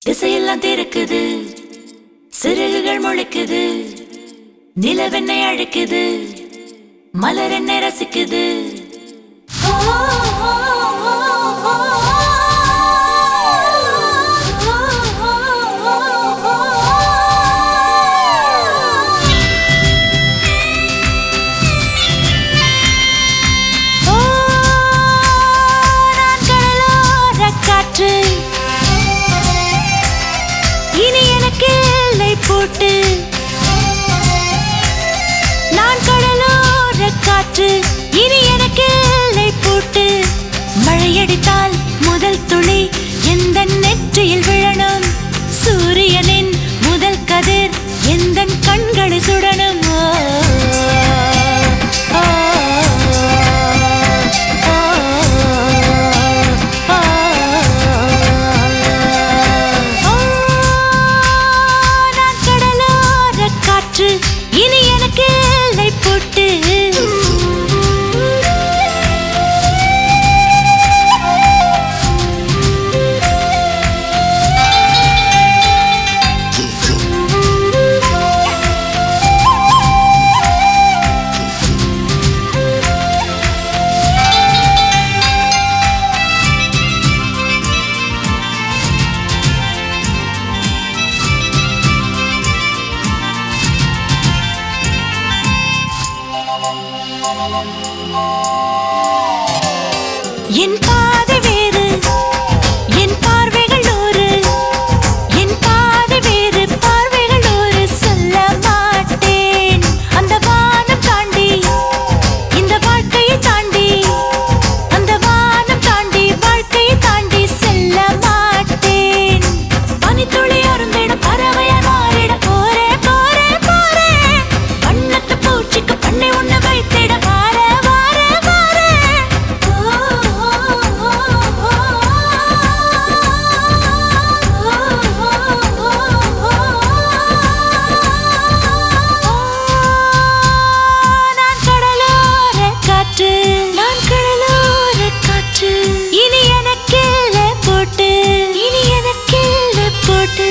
திசையெல்லாம் திறக்குது சிறகுகள் முளைக்குது நிலவெண்ணை அழைக்குது மலர் என்னை ரசிக்குது ஓ, நான் கடலோரக் காற்று. இனி எனக்கு இல்லை பூட்டு நான் கடலோரக் காற்று இனி எனக்கு இல்லை பூட்டு மழையடித்தால் முதல் துளி எந்த நெற்றியில் விழணும் சூரியனின் முதல் கதிர் எந்த கண்களை சுடணும் ஓ, ஓ, ஓ, ஓ, ஓ, நான் கடலோரக் காற்று இனி எனக்கு இல்லை போட்டு என் பாதை வேறு என் பார்வைகள் நூறு என் பாதை வேறு பார்வைகள் நூறு சொல்ல மாட்டேன் அந்த வானம் தாண்டி இந்த வாழ்க்கையை தாண்டி அந்த வானம் தாண்டி வாழ்க்கையை தாண்டி செல்ல மாட்டேன் பனித்துளி அருந்திட பறவையா மாறிட போறே போறே போறே வண்ணத்து பூச்சிக்கு பண்ணை ஒண்ணு வைத்திட வார வார வார நான் கடலோர காற்று நான் கடலோர காற்று இனி எனக்கில்ல போட்டு இனி எனக்கில்ல போட்டு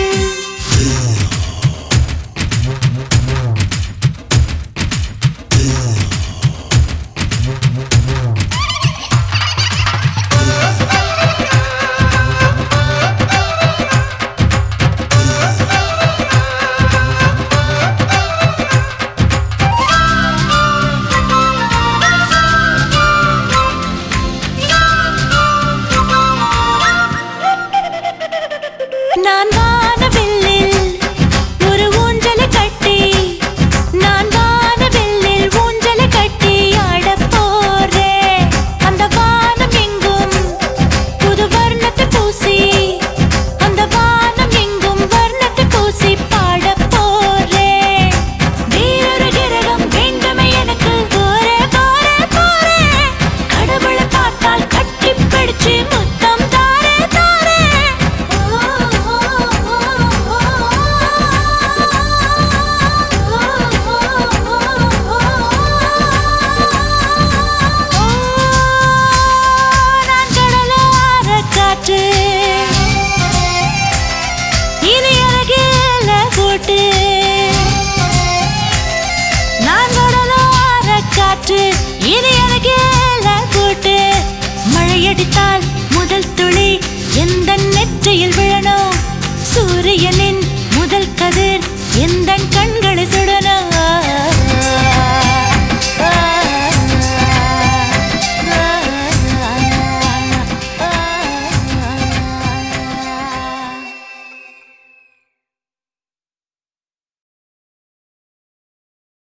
நான் வானவில்லில் ஒரு ஊஞ்சலை கட்டி நான் வானவில்லில் ஊஞ்சலை கட்டி ஆடப் போறேன் அந்த வானம் எங்கும் புது வர்ணத்தை பூசி அந்த வானம் எங்கும் வர்ணத்தை பூசி பாடப் போறேன் வேறொரு கிரகம் வேண்டுமே எனக்கு போறே போறே போறே கடவுளை பார்த்தால் கட்டி பிடிச்சு முத்தம் தாரே தாரே நான் கடலோர காற்று இனி அழகில போட்டு நான் கடலோர காற்று இனி அழகில போட்டு மழையடித்தால் முதல் துளி எந்த நெற்றியில் விழும்